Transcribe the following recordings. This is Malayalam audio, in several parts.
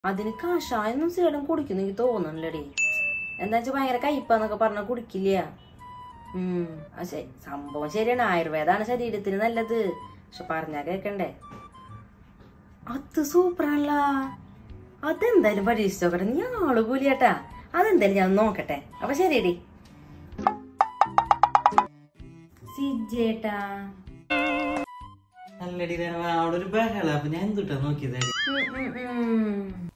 അതിന് കഷായൊന്നും സീഡം കുടിക്കുന്നു എനിക്ക് തോന്നണില്ലടി എന്താ വെച്ചാൽ ഭയങ്കര കയ്പാന്നൊക്കെ പറഞ്ഞ കുടിക്കില്ല ഉം അത് ശരി സംഭവം ശരിയാണ് ആയുർവേദമാണ് ശരീരത്തിന് നല്ലത് പക്ഷെ പറഞ്ഞാ കേക്കണ്ടേ അത് സൂപ്പറാണല്ല അതെന്തായാലും പരീക്ഷിച്ച് നോക്കട്ടെ നീ ആള് കൂലിയാട്ടാ അതെന്തായാലും ഞാൻ നോക്കട്ടെ അപ്പൊ ശരിയടി സിജേട്ടാ അല്ലടി രേവ അവിടെ ഒരു ബഹള അപ്പൊ ഞാൻ എന്തുട്ടാ നോക്കിയത് ഉം, ഉം, ഉം.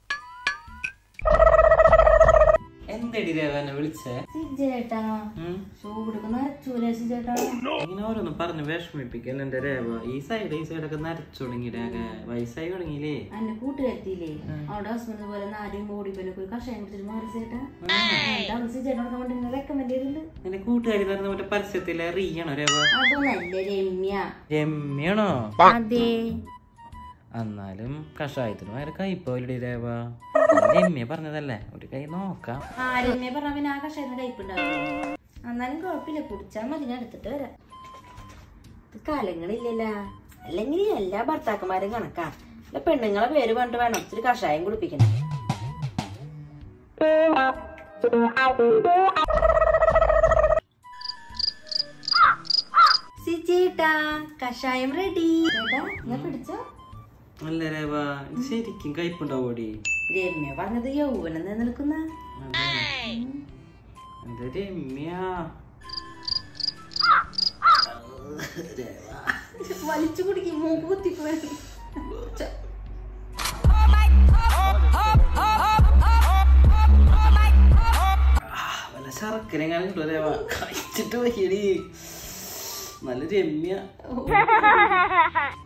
എന്തടി രേവ എന്നെ വിളിച്ചേ സിജേട്ടാ ഉം? ചൂടൊക്കെ നരച്ചൂലേ സിജേട്ടാ ഇങ്ങനെ ഓരോന്ന് പറഞ്ഞ് വിഷമിപ്പിക്കല്ല എന്റെ രേവ ഈ സൈഡ് ഈ സൈഡൊക്കെ നരച്ചു തുടങ്ങിയിട്ടാകെ വയസ്സായി തുടങ്ങിയില്ലേ എന്റെ കൂട്ടുകാരത്തിയില്ലേ അവിടെ ഹസ്ബൻഡ് പോലെ നാലും ഓടിപ്പനൊക്കെ ഒരു കഷായം കുടിച്ചിട്ട് മാറി ചേട്ടാ എന്താണ് സിജേട്ടനൊക്കെ കൊണ്ട് റെക്കമെൻഡ് ചെയ്തിട്ടുണ്ട് എന്റെ കൂട്ടുകാരി പറഞ്ഞ മറ്റേ പരസ്യത്തിലെ റീയാണോ രേവ അതൊന്നല്ല രമ്യ രമ്യാണോ അതെ എന്നാലും കഷായത്തിന് ഭയങ്കര കയ്പോലടി രേവ രമ്യ പറഞ്ഞതല്ലേ ഒരു കൈ നോക്കാം ആ രമ്യ പറഞ്ഞ പിന്നെ ആ കഷായത്തിന് കയ്പുണ്ടാവും എന്നാലും കുഴപ്പമില്ല കുടിച്ചാൽ മതി ഞാൻ എടുത്തിട്ട് വരാം ഇത് കാലങ്ങളില്ലല്ല അല്ലെങ്കിൽ എല്ലാ ഭർത്താക്കന്മാരും കണക്കാ അല്ല പെണ്ണുങ്ങളെ പേര് പറഞ്ഞിട്ട് വേണം ഇത്തിരി കഷായം കുടിപ്പിക്കണം സിജേട്ടാ കഷായം റെഡി ചേട്ടാ ഞാൻ പിടിച്ചോ അല്ല രേവ ഇത് ശരിക്കും കയ്പുണ്ടാവോടി രമ്യ പറഞ്ഞത് യൗവനം നിലനിൽക്കുന്ന എന്താ രമ്യ വലിച്ചു കുടിക്കും മൂക്ക് കുത്തിക്കുവേ വല്ല ശർക്കര എങ്ങനെ കിട്ടുമോ രേവ കഴിച്ചിട്ട് വയ്യടി നല്ല രമ്യ